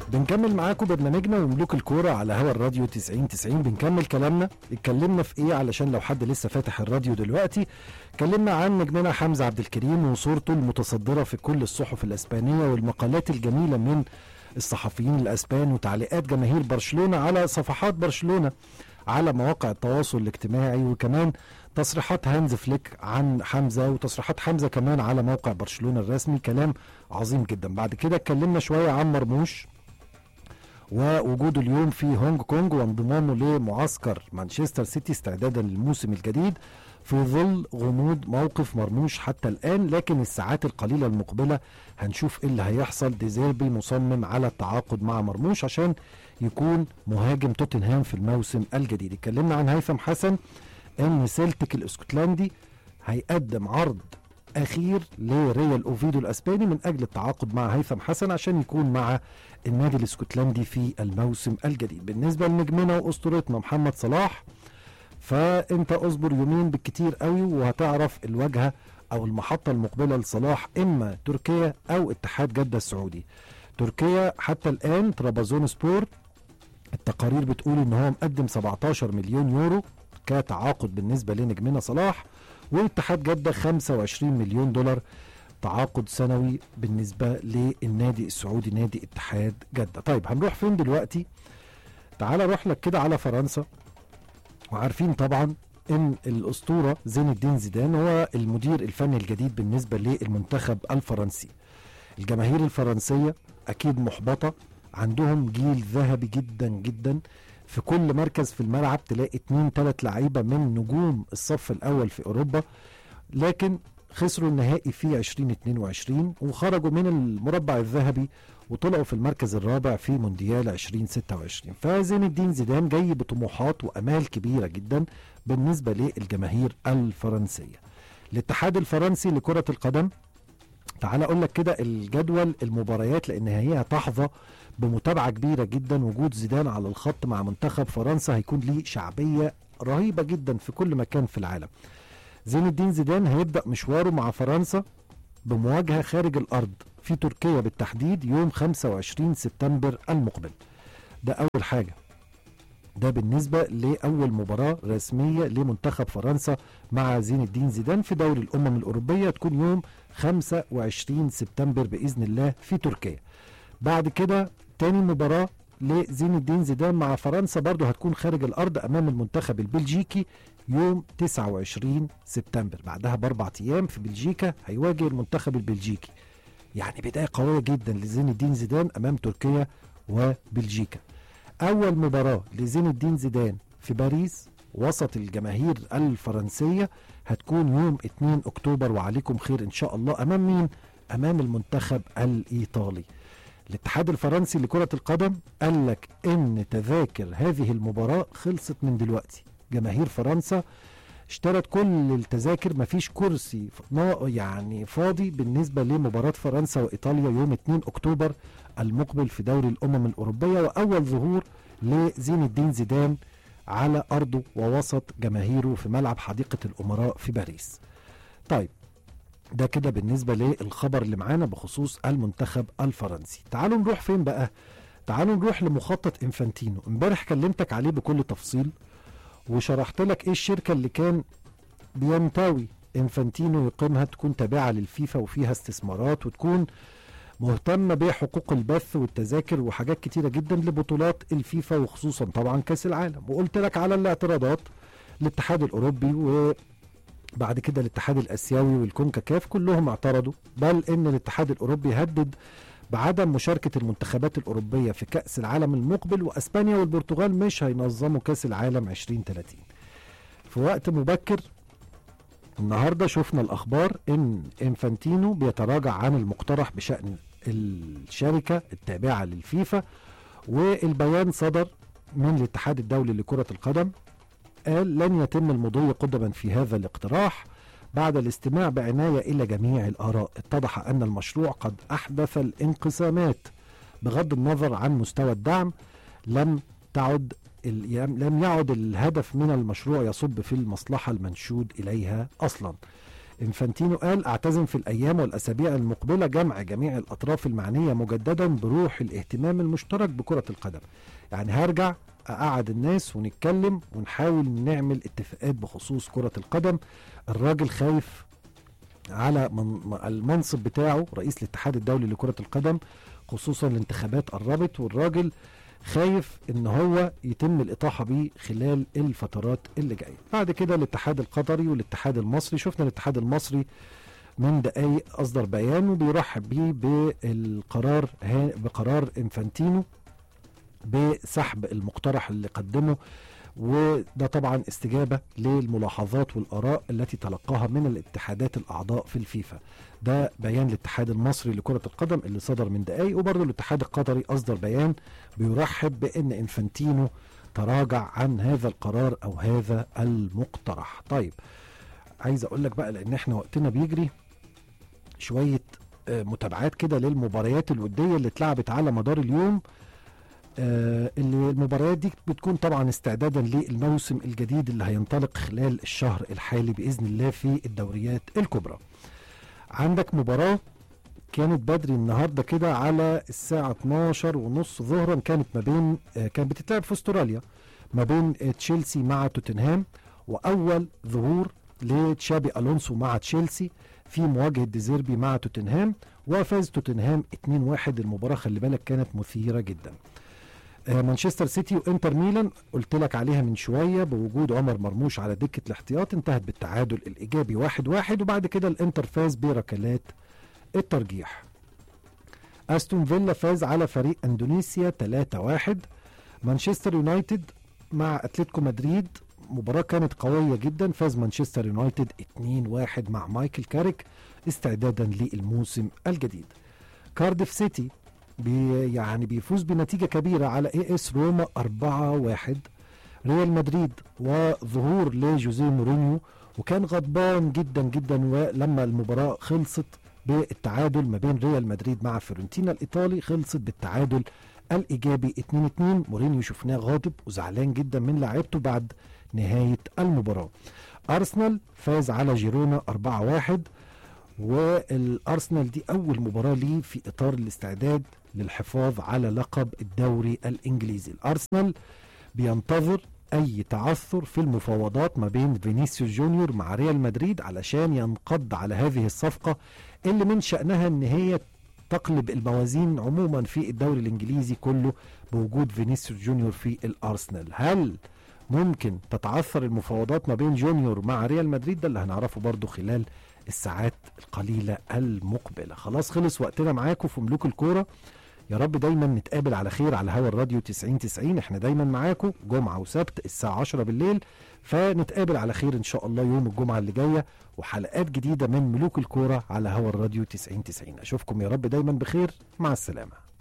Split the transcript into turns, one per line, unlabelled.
بنكمل معاكم برنامجنا وملوك الكوره على هوا الراديو 90 90 بنكمل كلامنا اتكلمنا في ايه علشان لو حد لسه فاتح الراديو دلوقتي اتكلمنا عن نجمنا حمزه عبد الكريم وصورته المتصدره في كل الصحف الاسبانيه والمقالات الجميله من الصحفيين الاسبان وتعليقات جماهير برشلونه على صفحات برشلونه على مواقع التواصل الاجتماعي وكمان تصريحات هانز فليك عن حمزه وتصريحات حمزه كمان على موقع برشلونه الرسمي كلام عظيم جدا بعد كده اتكلمنا شويه عن مرموش ووجوده اليوم في هونج كونج وانضمامه لمعسكر مانشستر سيتي استعدادا للموسم الجديد في ظل غموض موقف مرموش حتى الان لكن الساعات القليله المقبله هنشوف ايه اللي هيحصل ديزيربي مصمم على التعاقد مع مرموش عشان يكون مهاجم توتنهام في الموسم الجديد اتكلمنا عن هيثم حسن ان سيلتيك الاسكتلندي هيقدم عرض اخير لريال اوفيدو الاسباني من اجل التعاقد مع هيثم حسن عشان يكون مع النادي الاسكتلندي في الموسم الجديد بالنسبه لنجمنا واسطورتنا محمد صلاح فانت اصبر يومين بالكتير قوي وهتعرف الواجهه او المحطه المقبله لصلاح اما تركيا او اتحاد جده السعودي تركيا حتى الان ترابزون سبور التقارير بتقول ان هو مقدم 17 مليون يورو كتعاقد بالنسبه لنجمنا صلاح واتحاد جده 25 مليون دولار تعاقد سنوي بالنسبه للنادي السعودي نادي اتحاد جده طيب هنروح فين دلوقتي تعال اروح لك كده على فرنسا وعارفين طبعا ان الاسطوره زين الدين زيدان هو المدير الفني الجديد بالنسبه للمنتخب الفرنسي الجماهير الفرنسيه اكيد محبطه عندهم جيل ذهبي جدا جدا في كل مركز في الملعب تلاقي اتنين تلات لعيبه من نجوم الصف الاول في اوروبا لكن خسروا النهائي في 2022 وخرجوا من المربع الذهبي وطلعوا في المركز الرابع في مونديال 2026 فزين الدين زيدان جاي بطموحات وامال كبيره جدا بالنسبه للجماهير الفرنسيه الاتحاد الفرنسي لكره القدم تعال اقول لك كده الجدول المباريات لان هي هتحظى بمتابعه كبيره جدا وجود زيدان على الخط مع منتخب فرنسا هيكون ليه شعبيه رهيبه جدا في كل مكان في العالم زين الدين زيدان هيبدا مشواره مع فرنسا بمواجهه خارج الارض في تركيا بالتحديد يوم 25 سبتمبر المقبل ده اول حاجه ده بالنسبة لأول مباراة رسمية لمنتخب فرنسا مع زين الدين زيدان في دوري الأمم الأوروبية تكون يوم 25 سبتمبر بإذن الله في تركيا بعد كده تاني مباراة لزين الدين زيدان مع فرنسا برضه هتكون خارج الأرض أمام المنتخب البلجيكي يوم 29 سبتمبر بعدها بأربع أيام في بلجيكا هيواجه المنتخب البلجيكي يعني بداية قوية جدا لزين الدين زيدان أمام تركيا وبلجيكا أول مباراة لزين الدين زيدان في باريس وسط الجماهير الفرنسية هتكون يوم 2 أكتوبر وعليكم خير إن شاء الله أمام مين؟ أمام المنتخب الإيطالي الاتحاد الفرنسي لكرة القدم قال لك إن تذاكر هذه المباراة خلصت من دلوقتي جماهير فرنسا اشترت كل التذاكر مفيش كرسي يعني فاضي بالنسبة لمباراة فرنسا وإيطاليا يوم 2 أكتوبر المقبل في دوري الأمم الأوروبية وأول ظهور لزين الدين زيدان على أرضه ووسط جماهيره في ملعب حديقة الأمراء في باريس طيب ده كده بالنسبة للخبر اللي معانا بخصوص المنتخب الفرنسي تعالوا نروح فين بقى تعالوا نروح لمخطط انفانتينو امبارح كلمتك عليه بكل تفصيل وشرحت لك ايه الشركة اللي كان بينتوي انفانتينو يقيمها تكون تابعة للفيفا وفيها استثمارات وتكون مهتمة بحقوق البث والتذاكر وحاجات كتيرة جدا لبطولات الفيفا وخصوصا طبعا كاس العالم وقلت لك على الاعتراضات الاتحاد الأوروبي وبعد كده الاتحاد الآسيوي والكونكاكاف كلهم اعترضوا بل ان الاتحاد الأوروبي هدد بعدم مشاركة المنتخبات الأوروبية في كأس العالم المقبل وأسبانيا والبرتغال مش هينظموا كأس العالم 2030 في وقت مبكر النهاردة شفنا الأخبار إن إنفانتينو بيتراجع عن المقترح بشأن الشركة التابعة للفيفا والبيان صدر من الاتحاد الدولي لكرة القدم قال لن يتم المضي قدما في هذا الاقتراح بعد الاستماع بعناية إلى جميع الآراء اتضح أن المشروع قد أحدث الانقسامات بغض النظر عن مستوى الدعم لم تعد لم يعد الهدف من المشروع يصب في المصلحة المنشود إليها أصلا انفانتينو قال اعتزم في الايام والاسابيع المقبله جمع جميع الاطراف المعنيه مجددا بروح الاهتمام المشترك بكره القدم يعني هرجع اقعد الناس ونتكلم ونحاول نعمل اتفاقات بخصوص كره القدم الراجل خايف على من المنصب بتاعه رئيس الاتحاد الدولي لكره القدم خصوصا الانتخابات قربت والراجل خايف ان هو يتم الاطاحه بيه خلال الفترات اللي جايه بعد كده الاتحاد القطري والاتحاد المصري شفنا الاتحاد المصري من دقايق اصدر بيان وبيرحب بيه بالقرار بقرار انفانتينو بسحب المقترح اللي قدمه وده طبعا استجابة للملاحظات والآراء التي تلقاها من الاتحادات الأعضاء في الفيفا ده بيان الاتحاد المصري لكرة القدم اللي صدر من دقايق وبرضه الاتحاد القطري أصدر بيان بيرحب بأن انفانتينو تراجع عن هذا القرار أو هذا المقترح طيب عايز أقول لك بقى لأن احنا وقتنا بيجري شوية متابعات كده للمباريات الودية اللي اتلعبت على مدار اليوم آه اللي المباريات دي بتكون طبعا استعدادا للموسم الجديد اللي هينطلق خلال الشهر الحالي باذن الله في الدوريات الكبرى. عندك مباراه كانت بدري النهارده كده على الساعه 12 ونص ظهرا كانت ما بين آه كانت بتتلعب في استراليا ما بين آه تشيلسي مع توتنهام واول ظهور لتشابي الونسو مع تشيلسي في مواجهه ديزيربي مع توتنهام وفاز توتنهام 2-1 المباراه خلي بالك كانت مثيره جدا. مانشستر سيتي وانتر ميلان قلت لك عليها من شويه بوجود عمر مرموش على دكه الاحتياط انتهت بالتعادل الايجابي واحد واحد وبعد كده الانتر فاز بركلات الترجيح استون فيلا فاز على فريق اندونيسيا 3-1 مانشستر يونايتد مع اتلتيكو مدريد مباراة كانت قوية جدا فاز مانشستر يونايتد 2-1 مع مايكل كاريك استعدادا للموسم الجديد كارديف سيتي بي يعني بيفوز بنتيجة كبيرة على اي اس روما 4-1 ريال مدريد وظهور لجوزيه مورينيو وكان غضبان جدا جدا ولما المباراة خلصت بالتعادل ما بين ريال مدريد مع فيورنتينا الايطالي خلصت بالتعادل الايجابي 2-2 مورينيو شفناه غاضب وزعلان جدا من لعيبته بعد نهاية المباراة ارسنال فاز على جيرونا 4-1 والارسنال دي اول مباراه ليه في اطار الاستعداد للحفاظ على لقب الدوري الانجليزي الارسنال بينتظر اي تعثر في المفاوضات ما بين فينيسيوس جونيور مع ريال مدريد علشان ينقض على هذه الصفقه اللي من شانها ان هي تقلب الموازين عموما في الدوري الانجليزي كله بوجود فينيسيوس جونيور في الارسنال هل ممكن تتعثر المفاوضات ما بين جونيور مع ريال مدريد ده اللي هنعرفه برضو خلال الساعات القليلة المقبلة خلاص خلص وقتنا معاكم في ملوك الكورة يا رب دايما نتقابل على خير على هوا الراديو 90 90 احنا دايما معاكم جمعة وسبت الساعة 10 بالليل فنتقابل على خير ان شاء الله يوم الجمعة اللي جاية وحلقات جديدة من ملوك الكورة على هوا الراديو 90 90 اشوفكم يا رب دايما بخير مع السلامة